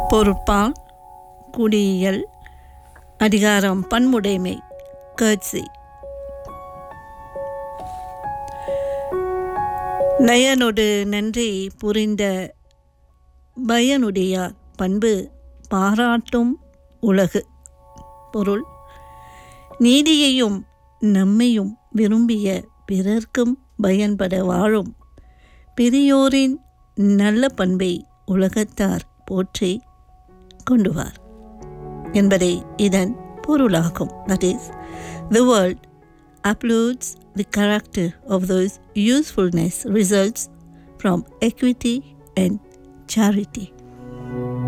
பொறுப்பால் குடியியல் அதிகாரம் பன்முடைமை கட்சி நயனொடு நன்றி புரிந்த பயனுடையார் பண்பு பாராட்டும் உலகு பொருள் நீதியையும் நம்மையும் விரும்பிய பிறர்க்கும் பயன்பட வாழும் பெரியோரின் நல்ல பண்பை உலகத்தார் போற்றி கொண்டுவார் என்பதே இதன் பொருளாகும் that is the world uploads the character of those usefulness results from equity and charity.